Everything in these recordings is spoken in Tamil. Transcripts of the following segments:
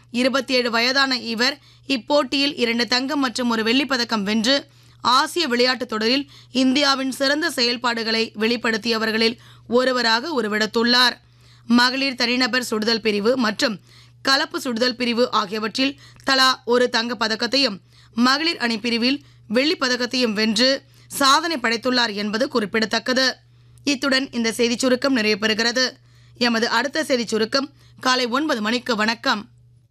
இருபத்தி ஏழு வயதான இவர் இப்போட்டியில் இரண்டு தங்கம் மற்றும் ஒரு வெள்ளிப் பதக்கம் வென்று ஆசிய விளையாட்டுத் தொடரில் இந்தியாவின் சிறந்த செயல்பாடுகளை வெளிப்படுத்தியவர்களில் ஒருவராக உருவெடுத்துள்ளார் மகளிர் தனிநபர் சுடுதல் பிரிவு மற்றும் கலப்பு சுடுதல் பிரிவு ஆகியவற்றில் தலா ஒரு தங்கப் பதக்கத்தையும் மகளிர் அணி பிரிவில் வெள்ளிப் பதக்கத்தையும் வென்று சாதனை படைத்துள்ளார் என்பது குறிப்பிடத்தக்கது இத்துடன் இந்த செய்திச் சுருக்கம் நிறைவு பெறுகிறது எமது அடுத்த செய்திச் சுருக்கம் காலை ஒன்பது மணிக்கு வணக்கம்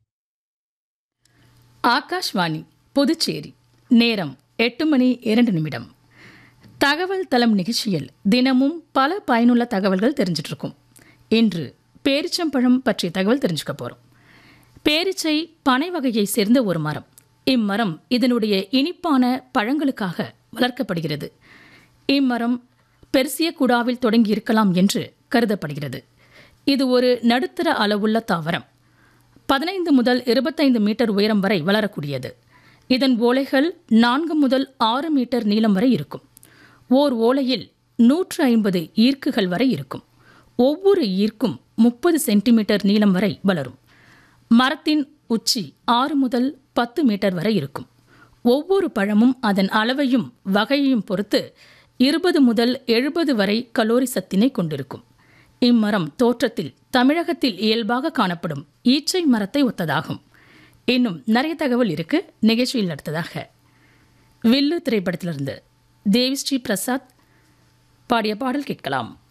ஆகாஷ்வாணி புதுச்சேரி நேரம் எட்டு மணி இரண்டு நிமிடம் தகவல் தளம் நிகழ்ச்சியில் தினமும் பல பயனுள்ள தகவல்கள் தெரிஞ்சிட்டு இருக்கும் இன்று பேரிச்சம்பழம் பற்றிய தகவல் தெரிஞ்சுக்க போகிறோம் பேரிச்சை பனை வகையை சேர்ந்த ஒரு மரம் இம்மரம் இதனுடைய இனிப்பான பழங்களுக்காக வளர்க்கப்படுகிறது இம்மரம் பெர்சிய குடாவில் தொடங்கி இருக்கலாம் என்று கருதப்படுகிறது இது ஒரு நடுத்தர அளவுள்ள தாவரம் பதினைந்து முதல் இருபத்தைந்து மீட்டர் உயரம் வரை வளரக்கூடியது இதன் ஓலைகள் நான்கு முதல் ஆறு மீட்டர் நீளம் வரை இருக்கும் ஓர் ஓலையில் நூற்று ஐம்பது ஈர்க்குகள் வரை இருக்கும் ஒவ்வொரு ஈர்க்கும் முப்பது சென்டிமீட்டர் நீளம் வரை வளரும் மரத்தின் உச்சி ஆறு முதல் பத்து மீட்டர் வரை இருக்கும் ஒவ்வொரு பழமும் அதன் அளவையும் வகையையும் பொறுத்து இருபது முதல் எழுபது வரை கலோரி சத்தினை கொண்டிருக்கும் இம்மரம் தோற்றத்தில் தமிழகத்தில் இயல்பாக காணப்படும் ஈச்சை மரத்தை ஒத்ததாகும் இன்னும் நிறைய தகவல் இருக்கு நிகழ்ச்சியில் அடுத்ததாக வில்லு திரைப்படத்திலிருந்து தேவிஸ்ரீ பிரசாத் பாடிய பாடல் கேட்கலாம்